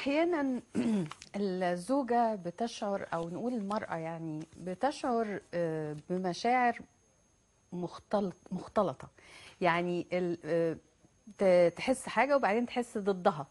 احيانا الزوجه بتشعر او نقول المراه يعني بتشعر آه، بمشاعر مختلط مختلطه يعني ال- آه، ت- تحس حاجه وبعدين تحس ضدها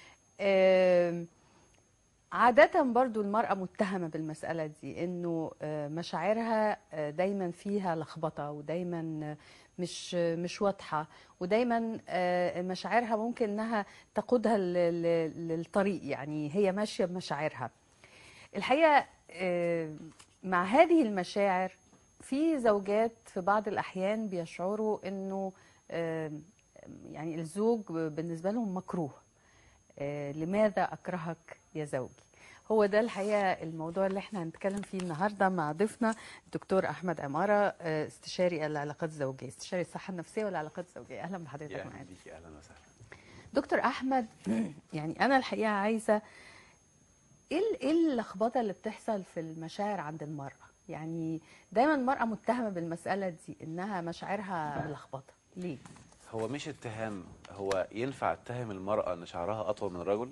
آم، عادة برضو المرأة متهمة بالمسألة دي انه آه، مشاعرها آه، دايما فيها لخبطة ودايما آه، مش مش واضحة ودايما آه، مشاعرها ممكن انها تقودها ل- ل- للطريق يعني هي ماشية بمشاعرها الحقيقة آه، مع هذه المشاعر في زوجات في بعض الأحيان بيشعروا انه آه، يعني الزوج بالنسبة لهم مكروه آه، لماذا أكرهك يا زوجي هو ده الحقيقة الموضوع اللي احنا هنتكلم فيه النهاردة مع ضيفنا الدكتور أحمد عمارة آه، استشاري العلاقات الزوجية استشاري الصحة النفسية والعلاقات الزوجية أهلا بحضرتك يا معانا اهلا بيكي اهلا وسهلا دكتور أحمد يعني أنا الحقيقة عايزة إيه ال- إيه اللخبطة اللي بتحصل في المشاعر عند المرأة يعني دايما المرأة متهمة بالمسألة دي إنها مشاعرها ملخبطة ليه؟ هو مش اتهام هو ينفع اتهم المرأة ان شعرها اطول من الرجل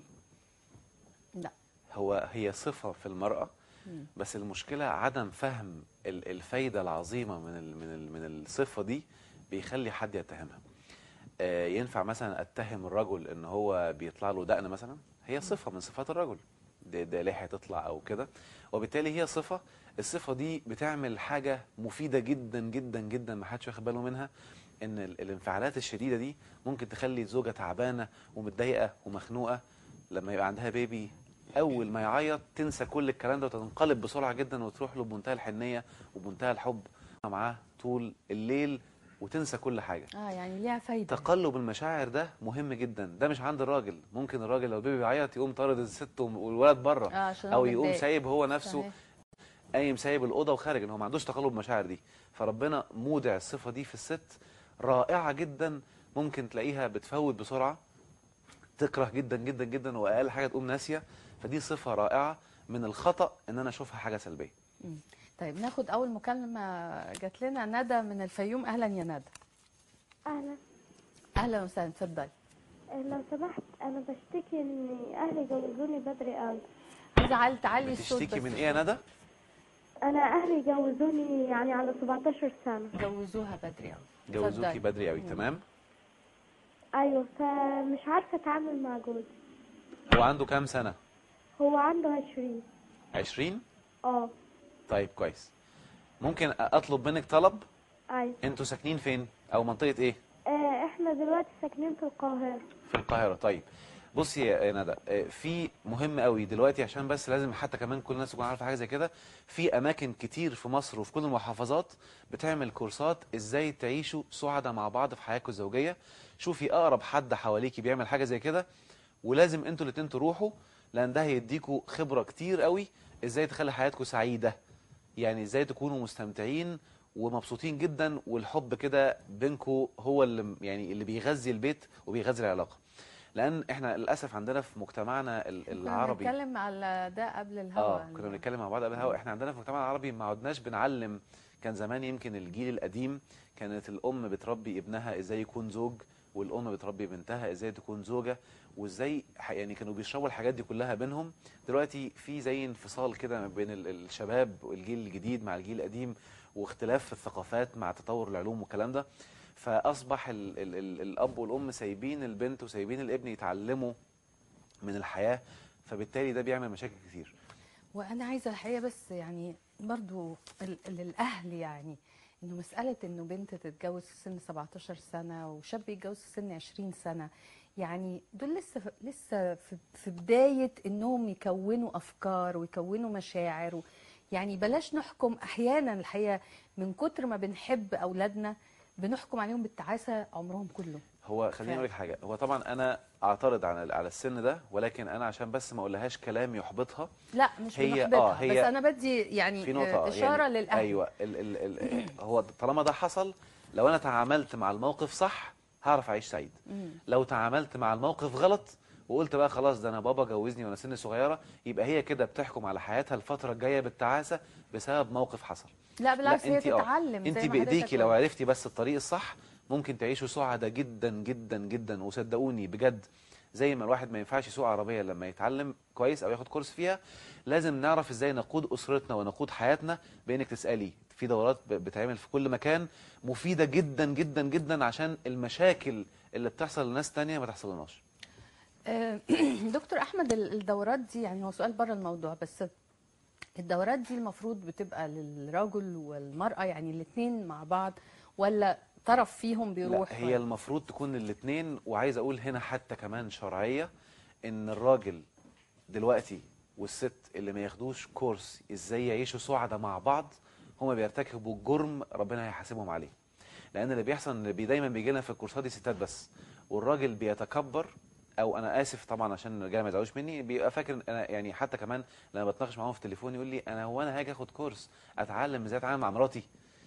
لا هو هي صفة في المرأة بس المشكلة عدم فهم ال- الفايدة العظيمة من ال من ال من الصفة دي بيخلي حد يتهمها آه، ينفع مثلا اتهم الرجل ان هو بيطلع له دقن مثلا هي صفة من صفات الرجل ده, ده لحية تطلع او كده وبالتالي هي صفة الصفة دي بتعمل حاجة مفيدة جدا جدا جدا ما حدش واخد باله منها ان ال- الانفعالات الشديدة دي ممكن تخلي الزوجة تعبانة ومتضايقة ومخنوقة لما يبقى عندها بيبي اول ما يعيط تنسى كل الكلام ده وتنقلب بسرعه جدا وتروح له بمنتهى الحنيه وبمنتهى الحب معاه طول الليل وتنسى كل حاجه اه يعني ليها فايدة تقلب المشاعر ده مهم جدا ده مش عند الراجل ممكن الراجل لو البيبي بيعيط يقوم طارد الست والولد بره اه عشان او هو يقوم متضايق. سايب هو نفسه صحيح. قايم سايب الاوضه وخارج ان هو ما عندوش تقلب مشاعر دي فربنا مودع الصفه دي في الست رائعه جدا ممكن تلاقيها بتفوت بسرعه تكره جدا جدا جدا واقل حاجه تقوم ناسيه فدي صفه رائعه من الخطا ان انا اشوفها حاجه سلبيه مم. طيب ناخد اول مكالمه جات لنا ندى من الفيوم اهلا يا ندى أهلا اهلا وسهلا اتفضلي لو سمحت أنا بشتكي إن أهلي جوزوني بدري أوي عايزه علي تعلي الصوت بتشتكي بس من ايه يا ندى أنا أهلي جوزوني يعني على 17 سنة جوزوها بدري قوي جوزوكي بدري قوي تمام أيوة فمش عارفة أتعامل مع جوزي هو عنده كام سنه هو عنده 20 20 اه طيب كويس ممكن اطلب منك طلب أيوة انتوا ساكنين فين او منطقه ايه آه إحنا دلوقتي ساكنين في القاهرة في القاهرة طيب بصي يا ندى آه، في مهم قوي دلوقتي عشان بس لازم حتى كمان كل الناس تكون عارفه حاجه زي كده في اماكن كتير في مصر وفي كل المحافظات بتعمل كورسات ازاي تعيشوا سعداء مع بعض في حياتكم الزوجيه شوفي اقرب حد حواليكي بيعمل حاجه زي كده ولازم انتوا الاتنين تروحوا لان ده هيديكوا خبره كتير قوي ازاي تخلي حياتكم سعيده يعني ازاي تكونوا مستمتعين ومبسوطين جدا والحب كده بينكم هو اللي يعني اللي بيغذي البيت وبيغذي العلاقه لان احنا للاسف عندنا في مجتمعنا ال- كنا العربي بنتكلم على ده قبل الهوا اه كنا بنتكلم مع بعض قبل الهوا احنا عندنا في المجتمع العربي ما عدناش بنعلم كان زمان يمكن الجيل القديم كانت الام بتربي ابنها ازاي يكون زوج والام بتربي بنتها ازاي تكون زوجه وازاي ح- يعني كانوا بيشربوا الحاجات دي كلها بينهم دلوقتي في زي انفصال كده ما بين ال- الشباب والجيل الجديد مع الجيل القديم واختلاف في الثقافات مع تطور العلوم والكلام ده فاصبح ال ال ال الاب والام سايبين البنت وسايبين الابن يتعلموا من الحياه فبالتالي ده بيعمل مشاكل كتير وانا عايزه الحقيقه بس يعني برضو ال- للاهل يعني انه مساله انه بنت تتجوز في سن 17 سنه وشاب يتجوز في سن 20 سنه يعني دول لسه لسه في في بدايه انهم يكونوا افكار ويكونوا مشاعر و يعني بلاش نحكم احيانا الحقيقه من كتر ما بنحب اولادنا بنحكم عليهم بالتعاسه عمرهم كله هو خليني فعلا. اقول لك حاجه هو طبعا انا اعترض على على السن ده ولكن انا عشان بس ما اقولهاش كلام يحبطها لا مش هي- بنحبطها آه، هي بس انا بدي يعني في نقطه آه، آه، اشاره يعني للاهل ايوه ال ال ال هو طالما ده حصل لو انا تعاملت مع الموقف صح هعرف اعيش سعيد مم. لو تعاملت مع الموقف غلط وقلت بقى خلاص ده انا بابا جوزني وانا سن صغيره يبقى هي كده بتحكم على حياتها الفتره الجايه بالتعاسه بسبب موقف حصل لا بالعكس هي انت آه، تتعلم انت زي ما بايديكي حضرتك لو قلت. عرفتي بس الطريق الصح ممكن تعيشوا سعداء جدا جدا جدا وصدقوني بجد زي ما الواحد ما ينفعش يسوق عربيه لما يتعلم كويس او ياخد كورس فيها لازم نعرف ازاي نقود اسرتنا ونقود حياتنا بانك تسالي في دورات ب- بتعمل في كل مكان مفيده جدا جدا جدا عشان المشاكل اللي بتحصل لناس تانية ما تحصلناش آه، دكتور احمد ال- الدورات دي يعني هو سؤال بره الموضوع بس الدورات دي المفروض بتبقى للرجل والمرأة يعني الاثنين مع بعض ولا طرف فيهم لا بيروح هي المفروض تكون الاثنين وعايز اقول هنا حتى كمان شرعيه ان الراجل دلوقتي والست اللي ما ياخدوش كورس ازاي يعيشوا سعداء مع بعض هما بيرتكبوا جرم ربنا هيحاسبهم عليه لان اللي بيحصل ان بي دايما بيجي لنا في الكورسات دي ستات بس والراجل بيتكبر او انا اسف طبعا عشان الرجاله ما يزعلوش مني بيبقى فاكر إن انا يعني حتى كمان لما بتناقش معاهم في التليفون يقول لي انا هو انا هاجي اخد كورس اتعلم ازاي اتعامل مع مراتي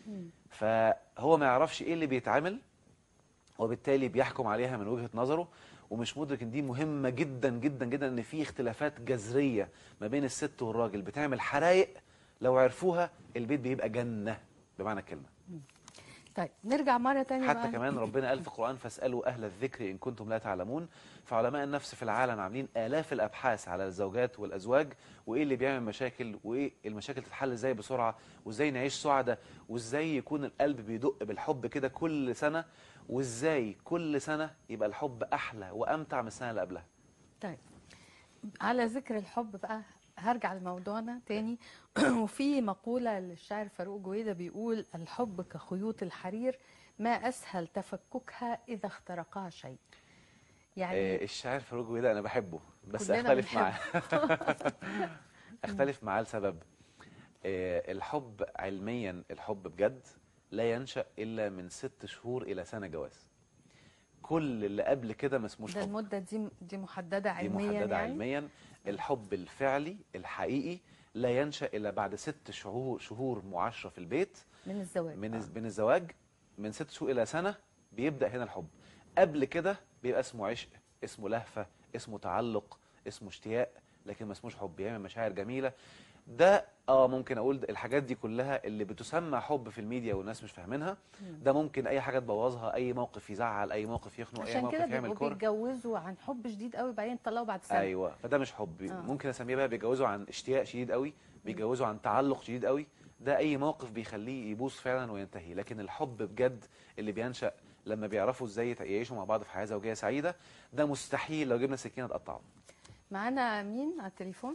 فهو ما يعرفش ايه اللي بيتعمل وبالتالي بيحكم عليها من وجهة نظره ومش مدرك ان دي مهمة جدا جدا جدا ان في اختلافات جذرية ما بين الست والراجل بتعمل حرايق لو عرفوها البيت بيبقى جنة بمعنى الكلمة طيب نرجع مرة تانية حتى بقى. كمان ربنا قال في القرآن فاسألوا أهل الذكر إن كنتم لا تعلمون فعلماء النفس في العالم عاملين آلاف الأبحاث على الزوجات والأزواج وإيه اللي بيعمل مشاكل وإيه المشاكل تتحل إزاي بسرعة وإزاي نعيش سعداء وإزاي يكون القلب بيدق بالحب كده كل سنة وإزاي كل سنة يبقى الحب أحلى وأمتع من السنة اللي قبلها طيب على ذكر الحب بقى هرجع لموضوعنا تاني وفي مقولة للشاعر فاروق جويدة بيقول الحب كخيوط الحرير ما أسهل تفككها إذا اخترقها شيء يعني آه الشاعر فاروق جويدة أنا بحبه بس كلنا أختلف بنحبه. معاه أختلف معاه لسبب آه الحب علميا الحب بجد لا ينشأ إلا من ست شهور إلى سنة جواز كل اللي قبل كده ما اسموش ده حب المدة دي دي محددة دي علميا محددة يعني علميا الحب الفعلي الحقيقي لا ينشأ إلا بعد ست شهور شهور معاشرة في البيت من الزواج من آه. الز- من الزواج من ست شهور إلى سنة بيبدأ هنا الحب قبل كده بيبقى اسمه عشق اسمه لهفة اسمه تعلق اسمه اشتياق لكن ما اسموش حب يعمل مشاعر جميلة ده اه ممكن اقول الحاجات دي كلها اللي بتسمى حب في الميديا والناس مش فاهمينها ده ممكن اي حاجه تبوظها اي موقف يزعل اي موقف يخنق اي عشان موقف كده يعمل بيبقوا كره بيتجوزوا عن حب شديد قوي بعدين يطلقوا بعد سنة ايوه فده مش حب آه. ممكن اسميه بقى بيتجوزوا عن اشتياق شديد قوي بيتجوزوا عن تعلق شديد قوي ده اي موقف بيخليه يبوظ فعلا وينتهي لكن الحب بجد اللي بينشا لما بيعرفوا ازاي يعيشوا مع بعض في حياه زوجيه سعيده ده مستحيل لو جبنا سكينه تقطعه معانا مين على التليفون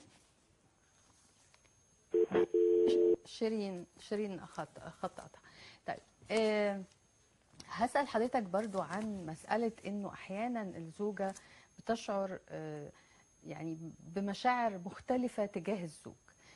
شيرين شيرين خط خط قطع طيب آه هسأل حضرتك برضو عن مسألة انه احيانا الزوجة بتشعر آه يعني بمشاعر مختلفة تجاه الزوج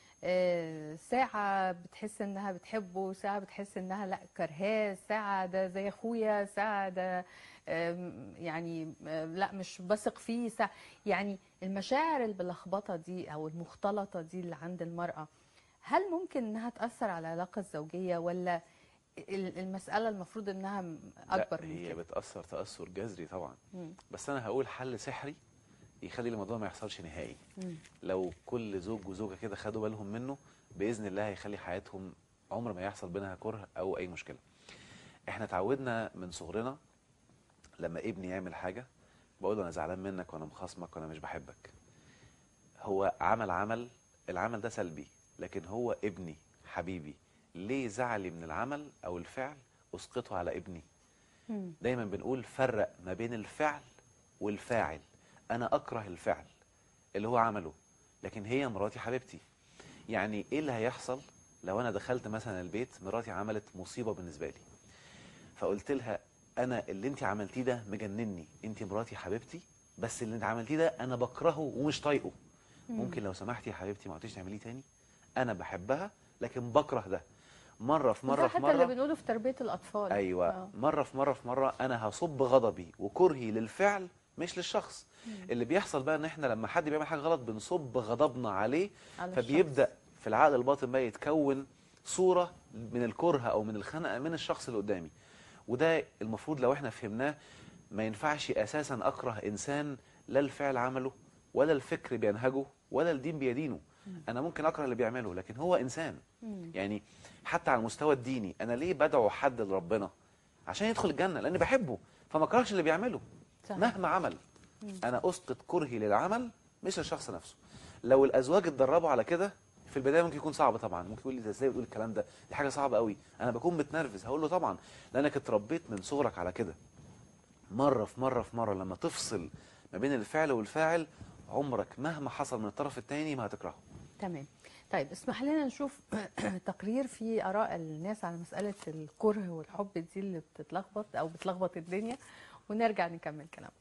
آه ساعة بتحس انها بتحبه ساعة بتحس انها لا كرهاه ساعة ده زي اخويا ساعة ده آم، يعني آم، لا مش بثق فيه ساعة يعني المشاعر الملخبطة دي او المختلطة دي اللي عند المرأة هل ممكن انها تأثر على العلاقة الزوجية ولا ال- المسألة المفروض انها م- اكبر لا من هي كده بتاثر تاثر جذري طبعا مم. بس انا هقول حل سحري يخلي الموضوع ما يحصلش نهائي مم. لو كل زوج وزوجه كده خدوا بالهم منه باذن الله هيخلي حياتهم عمر ما يحصل بينها كره او اي مشكله احنا اتعودنا من صغرنا لما ابني يعمل حاجه بقول له انا زعلان منك وانا مخاصمك وانا مش بحبك هو عمل عمل العمل ده سلبي لكن هو ابني حبيبي ليه زعلي من العمل او الفعل اسقطه على ابني مم. دايما بنقول فرق ما بين الفعل والفاعل انا اكره الفعل اللي هو عمله لكن هي مراتي حبيبتي يعني ايه اللي هيحصل لو انا دخلت مثلا البيت مراتي عملت مصيبه بالنسبه لي فقلت لها انا اللي انت عملتيه ده مجنني انت مراتي حبيبتي بس اللي انت عملتيه ده انا بكرهه ومش طايقه ممكن لو سمحتي يا حبيبتي ما عدتيش تعمليه تاني انا بحبها لكن بكره ده مره في وده مره في حتى اللي مره بنقوله في تربية الأطفال ايوه آه. مره في مره في مره انا هصب غضبي وكرهي للفعل مش للشخص اللي بيحصل بقى ان احنا لما حد بيعمل حاجه غلط بنصب غضبنا عليه على فبيبدا في العقل الباطن بقى يتكون صوره من الكره او من الخنقه من الشخص اللي قدامي وده المفروض لو احنا فهمناه ما ينفعش اساسا اكره انسان لا الفعل عمله ولا الفكر بينهجه ولا الدين بيدينه انا ممكن اكره اللي بيعمله لكن هو انسان مم. يعني حتى على المستوى الديني انا ليه بدعو حد لربنا عشان يدخل الجنه لاني بحبه فما اكرهش اللي بيعمله صحيح. مهما عمل انا اسقط كرهي للعمل مش الشخص نفسه لو الازواج اتدربوا على كده في البدايه ممكن يكون صعب طبعا ممكن يقول لي ده ازاي بتقول الكلام ده دي حاجه صعبه قوي انا بكون متنرفز هقول له طبعا لانك اتربيت من صغرك على كده مره في مره في مره لما تفصل ما بين الفعل والفاعل عمرك مهما حصل من الطرف الثاني ما هتكرهه تمام طيب اسمح لنا نشوف تقرير في اراء الناس على مساله الكره والحب دي اللي بتتلخبط او بتلخبط الدنيا ونرجع نكمل كلام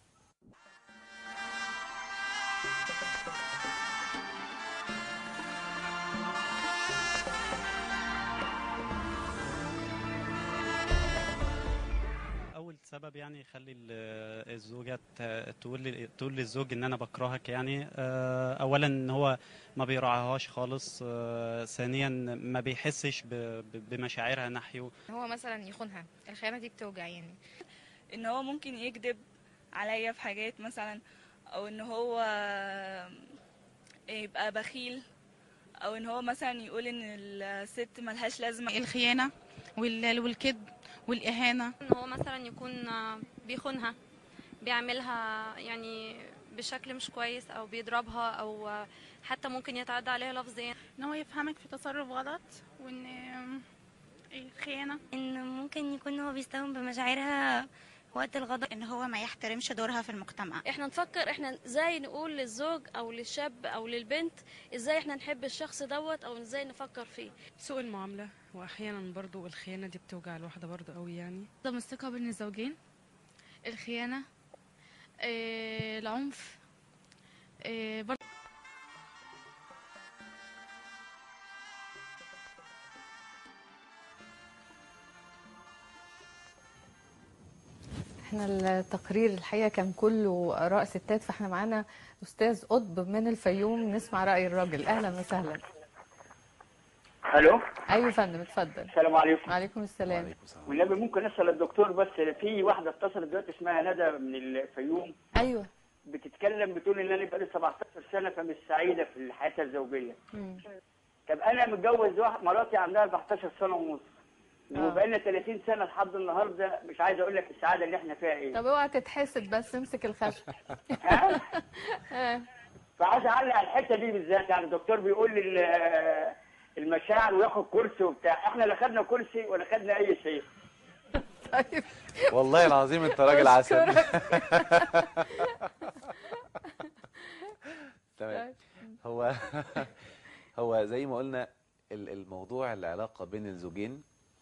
اول سبب يعني يخلي ال- الزوجه ت- تقول لي- تقول للزوج ان انا بكرهك يعني آه، اولا ان هو ما بيراعيهاش خالص آه، ثانيا ما بيحسش ب- ب- بمشاعرها ناحيه هو مثلا يخونها الخيانة دي بتوجع يعني ان هو ممكن يكذب عليا في حاجات مثلا او ان هو يبقى بخيل او ان هو مثلا يقول ان الست ملهاش لازمه الخيانة وال- والكذب والإهانة ان هو مثلا يكون آه، بيخونها بيعملها يعني بشكل مش كويس او بيضربها او آه، حتى ممكن يتعدى عليها لفظيا إن هو يفهمك في تصرف غلط وإن الخيانة ان ممكن يكون هو بيستهون بمشاعرها وقت الغضب إن هو ما يحترمش دورها في المجتمع احنا نفكر احنا ازاي نقول للزوج او للشاب او للبنت ازاي احنا نحب الشخص دوت او ازاي نفكر فيه سوء المعاملة وأحيانا برضو الخيانة دي بتوجع الواحدة برضو قوي يعني عدم الثقة بين الزوجين الخيانة آه، العنف آه، برضه احنا التقرير الحقيقه كان كله اراء ستات فاحنا معانا استاذ قطب من الفيوم نسمع راي الراجل اهلا وسهلا الو ايوه يا فندم اتفضل السلام عليكم وعليكم السلام والنبي ممكن اسال الدكتور بس في واحده اتصلت دلوقتي اسمها ندى من الفيوم ايوه بتتكلم بتقول ان انا بقالي 17 سنه فمش سعيده في الحياه الزوجيه مم. طب انا متجوز واحد مراتي عندها 14 سنه ونص آه. وبقالنا 30 سنه لحد النهارده مش عايز اقول لك السعاده اللي احنا فيها ايه طب اوعى تتحسد بس امسك الخشب آه. فعايز اعلق على الحته دي بالذات يعني الدكتور بيقول لي ال- المشاعر وياخد كرسي وبتاع احنا لا خدنا كرسي ولا خدنا اي شيء طيب والله العظيم انت راجل عسل تمام هو هو زي ما قلنا ال- الموضوع العلاقه بين الزوجين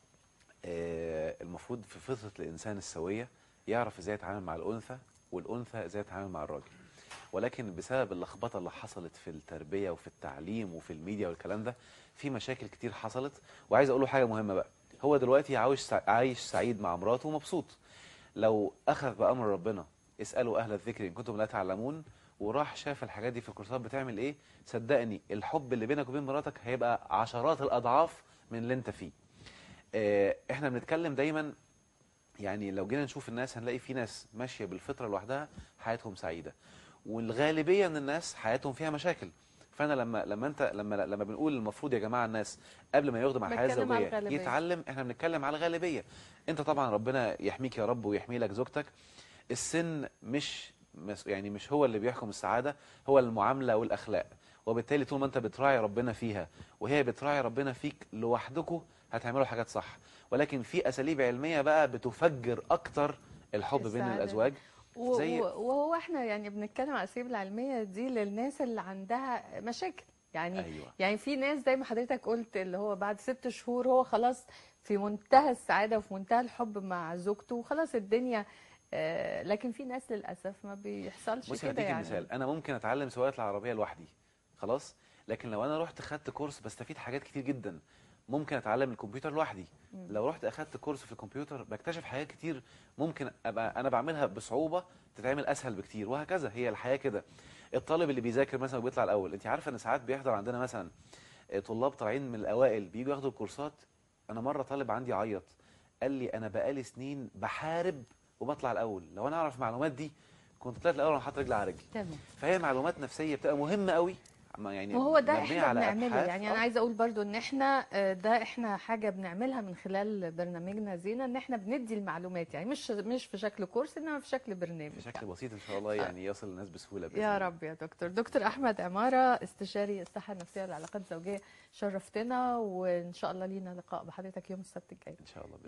آه، المفروض في فطره الانسان السويه يعرف ازاي يتعامل مع الانثى والانثى ازاي تتعامل مع الراجل ولكن بسبب اللخبطه اللي حصلت في التربيه وفي التعليم وفي الميديا والكلام ده في مشاكل كتير حصلت وعايز اقول له حاجه مهمه بقى هو دلوقتي عايش سع- عايش سعيد مع مراته ومبسوط لو اخذ بامر ربنا اسالوا اهل الذكر ان كنتم لا تعلمون وراح شاف الحاجات دي في الكورسات بتعمل ايه صدقني الحب اللي بينك وبين مراتك هيبقى عشرات الاضعاف من اللي انت فيه آه، احنا بنتكلم دايما يعني لو جينا نشوف الناس هنلاقي في ناس ماشيه بالفطره لوحدها حياتهم سعيده والغالبيه من الناس حياتهم فيها مشاكل فانا لما لما انت لما لما بنقول المفروض يا جماعه الناس قبل ما يخدم على الحياه بتكلم على الزوجيه الغالبية. يتعلم احنا بنتكلم على الغالبيه انت طبعا ربنا يحميك يا رب ويحمي لك زوجتك السن مش مس- يعني مش هو اللي بيحكم السعاده هو المعامله والاخلاق وبالتالي طول ما انت بتراعي ربنا فيها وهي بتراعي ربنا فيك لوحدكم هتعملوا حاجات صح ولكن في اساليب علميه بقى بتفجر اكتر الحب بين السعادة. الازواج و- زي و- وهو احنا يعني بنتكلم على الاساليب العلميه دي للناس اللي عندها مشاكل يعني أيوة. يعني في ناس زي ما حضرتك قلت اللي هو بعد ست شهور هو خلاص في منتهى السعاده وفي منتهى الحب مع زوجته وخلاص الدنيا آه، لكن في ناس للاسف ما بيحصلش بصي كده هديكي يعني مثال انا ممكن اتعلم سواقه العربيه لوحدي خلاص لكن لو انا رحت خدت كورس بستفيد حاجات كتير جدا ممكن اتعلم الكمبيوتر لوحدي مم. لو رحت اخدت كورس في الكمبيوتر بكتشف حاجات كتير ممكن ابقى انا بعملها بصعوبه تتعمل اسهل بكتير وهكذا هي الحياه كده الطالب اللي بيذاكر مثلا وبيطلع الاول انت عارفه ان ساعات بيحضر عندنا مثلا آه، طلاب طالعين من الاوائل بييجوا ياخدوا الكورسات انا مره طالب عندي عيط قال لي انا بقالي سنين بحارب وبطلع الاول لو انا اعرف المعلومات دي كنت طلعت الاول وانا حاطط رجلي على رجلي تمام فهي معلومات نفسيه بتبقى مهمه قوي ما يعني وهو ده مبنية احنا على بنعمله أبحاث. يعني آه. انا عايزه اقول برضو ان احنا آه، ده احنا حاجه بنعملها من خلال برنامجنا زينه ان احنا بندي المعلومات يعني مش مش في شكل كورس انما في شكل برنامج بشكل بسيط ان شاء الله يعني يصل للناس بسهوله بإذن يا الله. رب يا دكتور دكتور احمد عماره استشاري الصحه النفسيه والعلاقات الزوجيه شرفتنا وان شاء الله لينا لقاء بحضرتك يوم السبت الجاي ان شاء الله